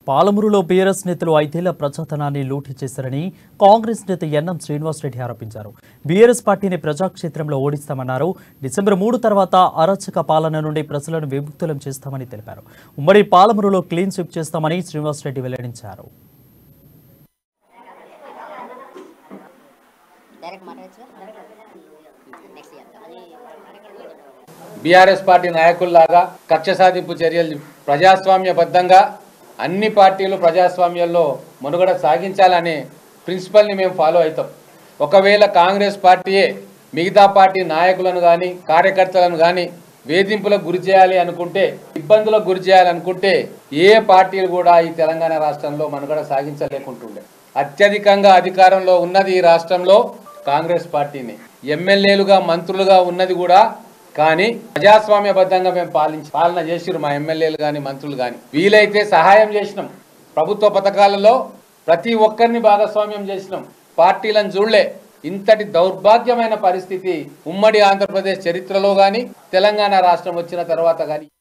పాలమూరులో బీఆర్ఎస్ నేతలు ఐదేళ్ల ప్రజాధనాన్ని లూటీ చేశారని కాంగ్రెస్ నేత ఎన్ఎం శ్రీనివాసరెడ్డి ఆరోపించారు బీఆర్ఎస్ పార్టీని ప్రజాక్షేత్రంలో ఓడిస్తామన్నారు డిసెంబర్ మూడు తర్వాత అరాచక పాలన నుండి ప్రజలను విముక్తులం చేస్తామని తెలిపారు ఉమ్మడి పాలమూరులో క్లీన్ స్వీప్ చేస్తామని శ్రీనివాసరెడ్డి వెల్లడించారు డైరెక్ట్ మాట్లాడచ్చు నెక్స్ట్ ఇయర్ అది బీఆర్ఎస్ పార్టీ నాయకుల్లాగా కక్ష సాధింపు చర్యలు ప్రజాస్వామ్యబద్ధంగా అన్ని పార్టీలు ప్రజాస్వామ్యంలో మనుగడ సాగించాలనే ప్రిన్సిపల్ని మేము ఫాలో అవుతాం ఒకవేళ కాంగ్రెస్ పార్టీయే మిగతా పార్టీ నాయకులను కానీ కార్యకర్తలను కానీ వేధింపులకు గురి చేయాలి అనుకుంటే ఇబ్బందులకు గురి చేయాలనుకుంటే ఏ పార్టీలు కూడా ఈ తెలంగాణ రాష్ట్రంలో మనుగడ సాగించలేకుంటుండే అత్యధికంగా అధికారంలో ఉన్నది ఈ రాష్ట్రంలో కాంగ్రెస్ పార్టీని ఎమ్మెల్యేలుగా మంత్రులుగా ఉన్నది కూడా కానీ ప్రజాస్వామ్యబద్ధంగా మేము పాలించి పాలన చేసిరు మా ఎమ్మెల్యేలు కానీ మంత్రులు కానీ వీలైతే సహాయం చేసినాం ప్రభుత్వ పథకాలలో ప్రతి ఒక్కరిని భాగస్వామ్యం చేసినాం పార్టీలను చూడలే ఇంతటి దౌర్భాగ్యమైన పరిస్థితి ఉమ్మడి ఆంధ్రప్రదేశ్ చరిత్రలో కానీ తెలంగాణ రాష్ట్రం వచ్చిన తర్వాత కానీ